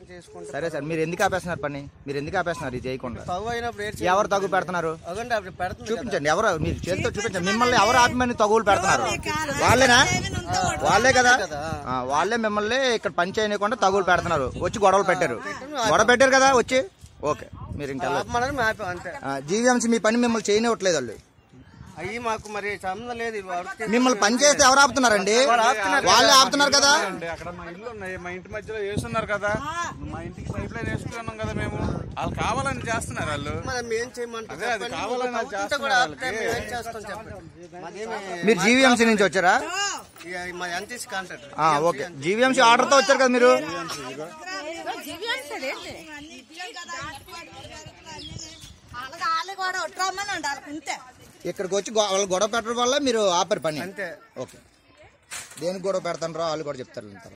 పని చేసుకుంటే సరే సార్ మీరు ఎందుకు ఆపేస్తున్నారు పని మీరు ఎందుకు ఆపేస్తున్నారు ఇది చేయకుండా తగు అయినప్పుడు ఏడ్ ఎవరు తగు పెడుతున్నారు అదండి అప్పుడు పెడుతుంది కదా. చూపించండి ఎవరు మీరు చేతితో చూపించండి మిమ్మల్ని ఎవరు ఆపమని తగులు పెడుతున్నారు వాళ్ళేనా వాళ్ళే కదా ఆ, వాళ్ళే మిమ్మల్ని ఇక్కడ పని చేయకుండా తగులు పెడుతున్నారు వచ్చి గొడవలు పెట్టారు గొడవ పెట్టారు కదా వచ్చి ఓకే మీరు ఇంకా వెళ్ళొచ్చు. ఆపమనని మేము ఆపాం అంతే ఆ, జీవీఎంసీ మీ పని మిమ్మల్ని చేయనివ్వట్లేదు వాళ్ళు అయ్యి మాకు మరి సంబంధం లేదు ఇవి వర్క్ చేసి- మిమ్మల్ని పని చేస్తే ఎవరు ఆపుతున్నారండి వాళ్ళే ఆపుతున్నారు కదా అండి అక్కడ మా ఇల్లు ఉన్నాయి మా ఇంటి మధ్యలో వేస్తున్నారు కదా మా ఇంటికి పైప్ లైన్ వేసుకున్నాం కదా మేము వాళ్ళు కావాలని చేస్తున్నారు వాళ్ళు మరి మేము చేయమంటాం అదే, అది చెప్పండి. కావాలని ప్రభుత్వం చేస్తున్నారు కూడా ఆపితే వాళ్ళకి. మేము ఏం చేస్తాం చెప్పండి మాదేమి మీరు జీవీఎంసీ నుంచి వచ్చారా ఇక మా ఎన్టీసీ కాంట్రాక్ట్ ఆ, ఓకే జీవీఎంసీ ఆర్డర్ తో వచ్చారు కదా మీరు వాళ్ళకి వాళ్ళు కూడా ఒట్టమని ఉండాలి అంతే ఇక్కడికి వచ్చి గొ- వాళ్ళు గొడవ పెట్టడం వల్ల మీరు ఆపారు పని అంతే ఓకే దేనికి గొడవ పెడతాను వాళ్ళు కూడా చెప్తారు